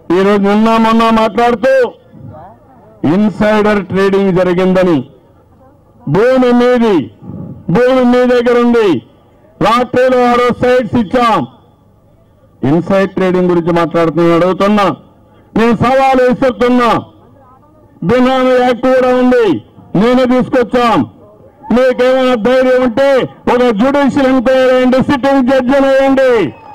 ఈరోజు నిన్న మొన్న మాట్లాడుతూ ఇన్సైడర్ ట్రేడింగ్ జరిగిందని భూమి మీది భూమి మీ దగ్గర ఉంది లాటరీలో ఆరో సైట్స్ ఇచ్చాం ఇన్సైడ్ ట్రేడింగ్ గురించి మాట్లాడుతున్నా అడుగుతున్నా నేను సవాలు విసురుతున్నా బినామీ యాక్ట్ కూడా ఉంది నేనే తీసుకొచ్చాం మీకేమైనా ధైర్యం ఉంటే ఒక జ్యుడిషియల్ ఎంక్వైరీ వేయండి సిట్టింగ్ జడ్జి వేయండి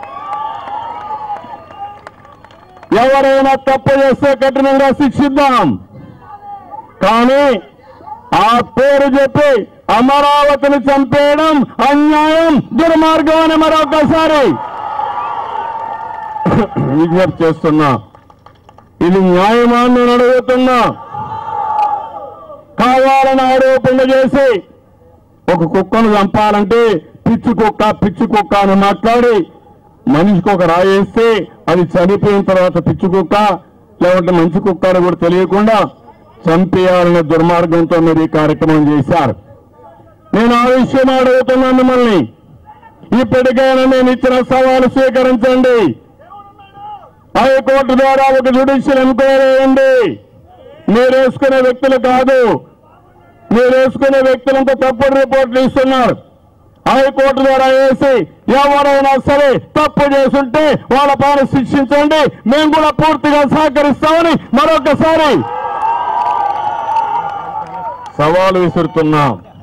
ఎవరైనా తప్పు చేస్తే కఠినంగా శిక్షిద్దాం కానీ ఆ పేరు చెప్పి అమరావతిని చంపేయడం అన్యాయం దుర్మార్గం అని మరొకసారి విజ్ఞప్తి చేస్తున్నా ఇది న్యాయమా అని నేను అడుగుతున్నా కావాలని ఆరోపణ చేసి ఒక కుక్కను చంపాలంటే పిచ్చి కుక్క పిచ్చి కుక్క అని మాట్లాడి మనిషికి ఒక రాయేస్తే అది చనిపోయిన తర్వాత పిచ్చి కుక్క లేకుంటే మంచి కుక్క అని కూడా తెలియకుండా చంపేయాలనే దుర్మార్గంతో మీరు ఈ కార్యక్రమం చేశారు నేను ఆ విషయం అడుగుతున్నాను మిమ్మల్ని ఇప్పటికైనా నేను ఇచ్చిన సవాలు స్వీకరించండి హైకోర్టు ద్వారా ఒక జ్యుడిషియల్ ఎంక్వైరీ వేయండి మీరు వేసుకునే వ్యక్తులు కాదు మీరు వేసుకునే వ్యక్తులంతా తప్పుడు రిపోర్ట్లు ఇస్తున్నారు హైకోర్టు ద్వారా వేసి ఎవరైనా సరే తప్పు చేసుంటే వాళ్ళ పైన శిక్షించండి మేము కూడా పూర్తిగా సహకరిస్తామని మరొకసారి సవాలు విసురుతున్నాం